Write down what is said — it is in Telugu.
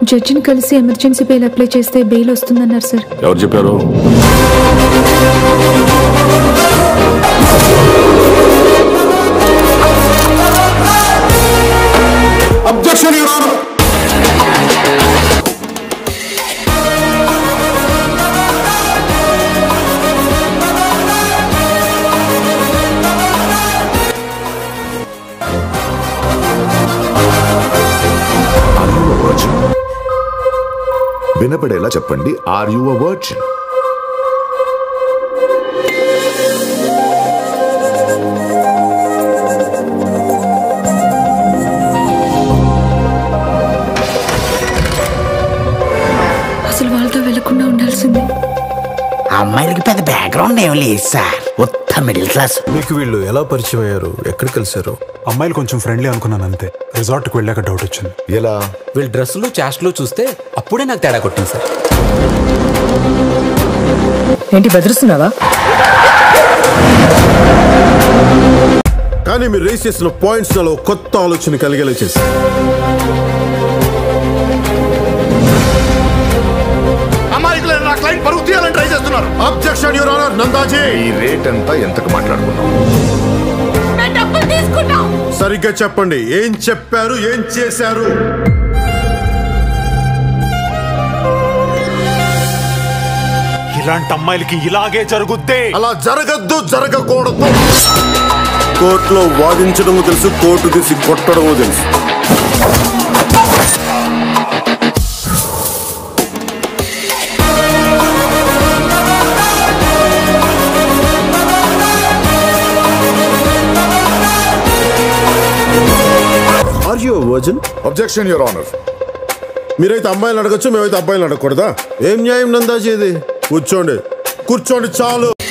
జడ్జిని కలిసి ఎమర్జెన్సీ బెయిల్ అప్లై చేస్తే బెయిల్ వస్తుందన్నారు సార్ ఎవరు చెప్పారు objection your honour are you a virgin వినపడేలా చెప్పండి ఆర్ యు అ వర్జిన్ అసలు వాళ్ళతో వెళ్లకుండా ఉండాల్సిందే అమ్మాయిలకి పెద్ద బ్యాక్గ్రౌండ్ ఏం లేదు సార్ ఉత్త మిడిల్ క్లాస్ మీకు వీళ్ళు ఎలా పరిచయం అయ్యారు ఎక్కడ కలిసారు అమ్మాయిలు కొంచెం ఫ్రెండ్లీ అనుకున్నాను అంతే రిసార్ట్కి వెళ్ళాక డౌట్ వచ్చింది ఎలా వీళ్ళ డ్రెస్సులు చాస్ట్లు చూస్తే అప్పుడే నాకు తేడా కొట్టింది సార్ ఏంటి బెదిరిస్తున్నావా కానీ మీరు రేస్ చేసిన పాయింట్స్ నాలో కొత్త ఆలోచన కలిగేలా చేసి అమాయకులైన నా క్లయింట్ పరుగు తీయాలని ట్రై చేస్తున్నారు అబ్జెక్షన్ యువర్ ఆనర్ నందాజీ ఈ రేట్ అంతా ఎంతకు మాట్లాడుకున్నాం సరిగ్గా చెప్పండి ఏం చెప్పారు ఏం చేశారు ఇలాంటి అమ్మాయిలకి ఇలాగే జరుగుద్దే అలా జరగద్దు జరగకూడదు కోర్టులో వాదించడము తెలుసు కోర్టు తీసి కొట్టడము తెలుసు are you virgin objection your honour మీరైతే అమ్మాయిలు అడగచ్చు మేమైతే అబ్బాయిలు అడగకూడదా ఏం న్యాయం నందాజీ ఇది కూర్చోండి కూర్చోండి చాలు